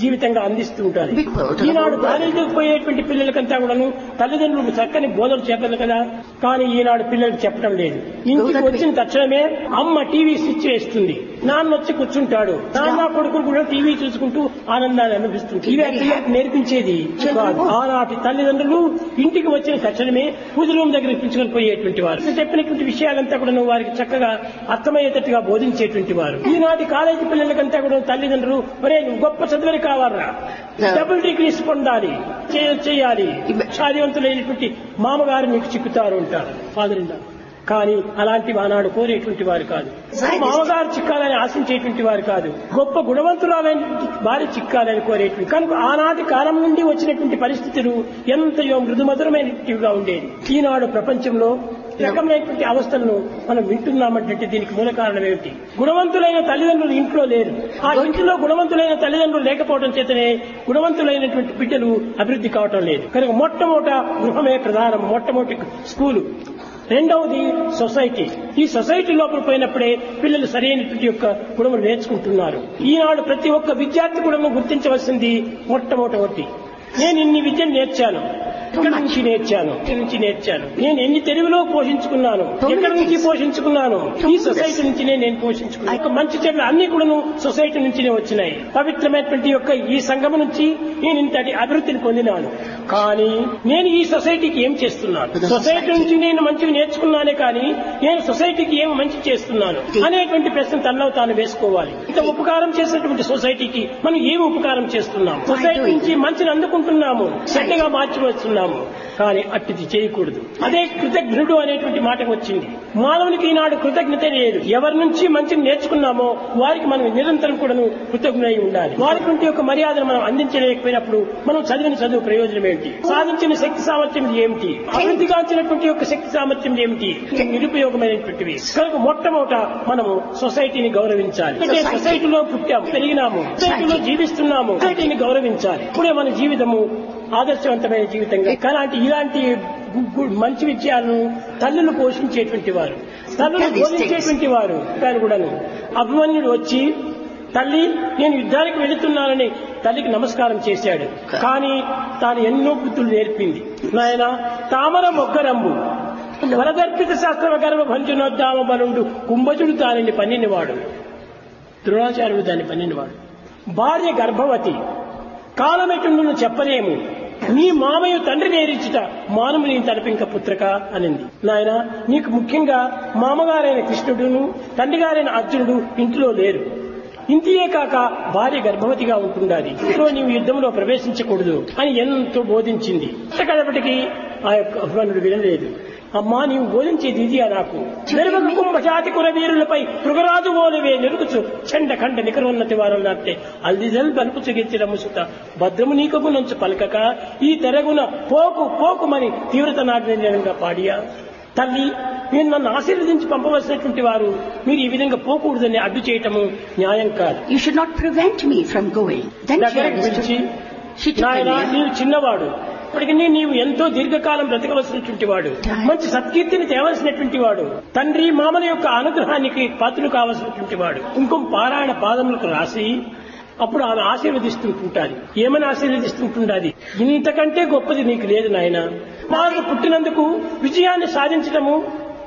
జీవితంగా అందిస్తూ ఉంటారు Because of the Eenadu whole world. కాలేజీకి పోయేటువంటి పిల్లలకంతా కూడాను తల్లిదండ్రులకు చక్కని బోధలు చెప్పదు కదా కానీ ఈనాడు పిల్లలకు చెప్పడం లేదు ఇంటికి that వచ్చిన తక్షణమే అమ్మ టీవీ స్విచ్ వేస్తుంది నాన్న వచ్చి కూర్చుంటాడు నాన్న కొడుకులు కూడా టీవీ చూసుకుంటూ ఆనందాన్ని అనుభవిస్తుంది ఇవే పిల్లలకు నేర్పించేది కాదు. ఆనాటి తల్లిదండ్రులు ఇంటికి వచ్చిన తక్షణమే పూజ రూమ్ దగ్గర పిలుచుకొని పోయేటువంటి వారు నేను చెప్పినటువంటి విషయాలంతా కూడా వారికి చక్కగా అర్థమయ్యేటట్టుగా బోధించేటువంటి వారు ఈనాటి కాలేజీ పిల్లలకంతా కూడా తల్లిదండ్రులు ఒరే నువ్వు గొప్ప చదువుని కావాలరా డబుల్ డిగ్రీస్ పొందాలి చే- చేయాలి సాధివంతులైనటువంటి మామగారు మీకు చిక్కుతారు ఉంటారు ఫాదర్ ఇన్ కానీ అలాంటి ఆనాడు కోరేటువంటి వారు కాదు మామగారు చిక్కాలని ఆశించేటువంటి వారు కాదు గొప్ప గుణవంతురాలైనటువంటి భార్య చిక్కాలని కోరేటువంటి కనుక ఆనాటి కాలం నుండి వచ్చినటువంటి పరిస్థితులు ఎంతయో మృదుమధురమైనటివిగా ఉండేది ఈనాడు ప్రపంచంలో ఈ రకమైనటువంటి అవస్థలను మనం వింటున్నామంటే దీనికి మూల కారణం ఏమిటి గుణవంతులైన తల్లిదండ్రులు ఇంట్లో లేరు ఆ ఇంట్లో గుణవంతులైన తల్లిదండ్రులు లేకపోవడం చేతనే గుణవంతులైనటువంటి బిడ్డలు అభివృద్ధి కావటం లేదు కనుక మొట్టమొదట గృహమే ప్రధానం మొట్టమొదటి స్కూలు రెండవది సొసైటీ ఈ సొసైటీ లోపల పోయినప్పుడే పిల్లలు సరైనటువంటి యొక్క గుణములు నేర్చుకుంటున్నారు ఈనాడు ప్రతి ఒక్క విద్యార్థి కూడా గుర్తించవలసింది మొట్టమొదటి నేను ఇన్ని విద్యను నేర్చాను ఇక్కడ నుంచి నేర్చాను ఇక్కడ నుంచి నేర్చాను నేను ఎన్ని తెలుగులో పోషించుకున్నాను ఎక్కడ నుంచి పోషించుకున్నాను ఈ సొసైటీ నుంచినే నేను పోషించుకున్నాను ఒక మంచి చెడ్ల అన్ని కూడాను సొసైటీ నుంచినే వచ్చినాయి పవిత్రమైనటువంటి యొక్క ఈ సంఘం నుంచి నేను ఇంతటి అభివృద్ధిని పొందినాను కానీ నేను ఈ సొసైటీకి ఏం చేస్తున్నాను సొసైటీ నుంచి నేను మంచిగా నేర్చుకున్నానే కానీ నేను సొసైటీకి ఏం మంచి చేస్తున్నాను అనేటువంటి ప్రశ్న తనలో తాను వేసుకోవాలి ఇంత ఉపకారం చేసినటువంటి సొసైటీకి మనం ఏం ఉపకారం చేస్తున్నాం సొసైటీ నుంచి మంచిని అందుకుంటున్నాము చెడ్డగా మార్చివస్తున్నాము కానీ అట్టిది చేయకూడదు అదే కృతజ్ఞుడు అనేటువంటి మాట వచ్చింది మానవునికి ఈనాడు కృతజ్ఞత లేదు ఎవరి నుంచి మంచిని నేర్చుకున్నామో వారికి మనం నిరంతరం కూడాను కృతజ్ఞులై ఉండాలి వారికి ఉంటే ఒక మర్యాదను మనం అందించలేకపోయినప్పుడు మనం చదివిన చదువు ప్రయోజనం ఏమిటి సాధించిన శక్తి సామర్థ్యం ఏమిటి అభివృద్ధిగాంచినటువంటి యొక్క శక్తి సామర్థ్యం ఏమిటి నిరుపయోగమైనటువంటివి కనుక మొట్టమొదట మనము సొసైటీని గౌరవించాలి అంటే సొసైటీలో పుట్టాము పెరిగినాము సొసైటీలో జీవిస్తున్నాము సొసైటీని గౌరవించాలి ఇప్పుడే మన జీవితము ఆదర్శవంతమైన జీవితంగా అలాంటి ఇలాంటి గు- గు- మంచి విషయాలను తల్లులు పోషించేటువంటి వారు తల్లులు బోధించేటువంటి వారు కానీ కూడాను అభిమన్యుడు వచ్చి తల్లి నేను యుద్ధానికి వెళుతున్నానని తల్లికి నమస్కారం చేశాడు కానీ తాను ఎన్నో బుద్ధులు నేర్పింది నాయన తామర మొగ్గరంబు వరదర్పిత శాస్త్ర గర్భ భంజనోద్దామ బలుండు కుంభజుడు దానిని పన్నినవాడు ద్రోణాచార్యుడు దాన్ని పన్నినవాడు భార్య గర్భవతి కాలమెటుండును చెప్పలేము నీ మామయ్య తండ్రి నేరించుట మానము నీ తలపింక పుత్రక అనింది నాయన నీకు ముఖ్యంగా మామగారైన కృష్ణుడును తండ్రి గారైన అర్జునుడు ఇంట్లో లేరు ఇంతియే కాక భార్య గర్భవతిగా ఉంటుండాలి ఇంట్లో నీవు యుద్ధంలో ప్రవేశించకూడదు అని ఎంతో బోధించింది కడపటికి ఆ యొక్క అభిమానుడు వినలేదు అమ్మా నీవు బోధించేది ఇదియా నాకు నెరుగకు కుంభజాతి కురవీరులపై మృగరాజు ఓలివే నెరుగుచు చండ ఖండ నికరోన్నతి వారు నాటే అల్దిజల్ బలుపు చెగించిన ముసుత భద్రము నీకకు నుంచి పలకక ఈ తెరగున పోకు పోకుమని తీవ్రత నాటినంగా పాడియా తల్లి మీరు నన్ను ఆశీర్వదించి పంపవలసినటువంటి వారు మీరు ఈ విధంగా పోకూడదని అడ్డు చేయటము న్యాయం కాదు You should not prevent me from going. Then she దగ్గరకు పిలిచి understood. She took నాయన me. నీవు చిన్నవాడు ఇప్పటికీ నీవు ఎంతో దీర్ఘకాలం బ్రతకవలసినటువంటి వాడు మంచి సత్కీర్తిని తేవలసినటువంటి వాడు తండ్రి మామల యొక్క అనుగ్రహానికి పాత్రలు కావలసినటువంటి వాడు కుంకుమ పారాయణ పాదములకు రాసి అప్పుడు ఆమె ఆశీర్వదిస్తుంటుంటాది ఏమని ఆశీర్వదిస్తుంటుండాది ఇంతకంటే గొప్పది నీకు లేదు నాయన మాకు పుట్టినందుకు విజయాన్ని సాధించడము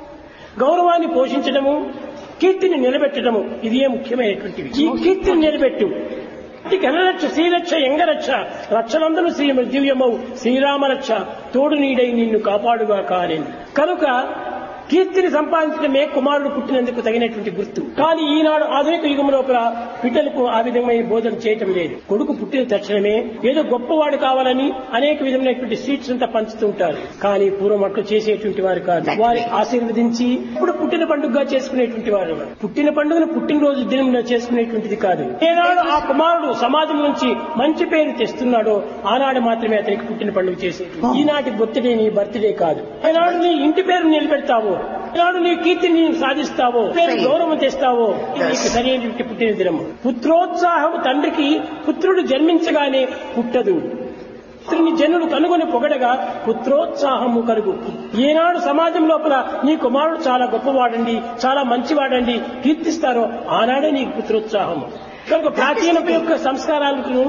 గౌరవాన్ని పోషించడము కీర్తిని నిలబెట్టడము ఇదే ముఖ్యమైనటువంటివి ఈ కీర్తిని నిలబెట్టు ఇటు గణరక్ష శ్రీరక్ష ఎంగరక్ష రక్షలందరూ శ్రీ దివ్యమౌ శ్రీరామరక్ష తోడు నీడై నిన్ను కాపాడుగా కాలేను కనుక కీర్తిని సంపాదించడమే కుమారుడు పుట్టినందుకు తగినటువంటి గుర్తు కానీ ఈనాడు ఆధునిక యుగం లోపల బిడ్డలకు ఆ విధమైన బోధన చేయటం లేదు కొడుకు పుట్టిన తక్షణమే ఏదో గొప్పవాడు కావాలని అనేక విధమైనటువంటి స్వీట్స్ అంతా పంచుతుంటారు కానీ పూర్వం అట్లు చేసేటువంటి వారు కాదు వారి ఆశీర్వదించి ఇప్పుడు పుట్టిన పండుగగా చేసుకునేటువంటి వారు పుట్టిన పండుగను పుట్టినరోజు దినంలో చేసుకునేటువంటిది కాదు ఏనాడు ఆ కుమారుడు సమాజం నుంచి మంచి పేరు తెస్తున్నాడో ఆనాడు మాత్రమే అతనికి పుట్టిన పండుగ చేసేది ఈనాటి బర్త్డే నీ బర్త్డే కాదు ఏనాడు నీ ఇంటి పేరు నిలబెడతావో ఏనాడు నీ కీర్తిని నీవు సాధిస్తావో పేరు గౌరవం తెస్తావో ఇది నీకు సరైనటువంటి పుట్టిన దినము పుత్రోత్సాహం తండ్రికి పుత్రుడు జన్మించగానే పుట్టదు పుత్రుని జనులు కనుగొని పొగడగా పుత్రోత్సాహము కలుగు ఏనాడు సమాజం లోపల నీ కుమారుడు చాలా గొప్పవాడండి చాలా మంచివాడండి కీర్తిస్తారో ఆనాడే నీకు పుత్రోత్సాహము కనుక ప్రాచీన యొక్క సంస్కారాలకు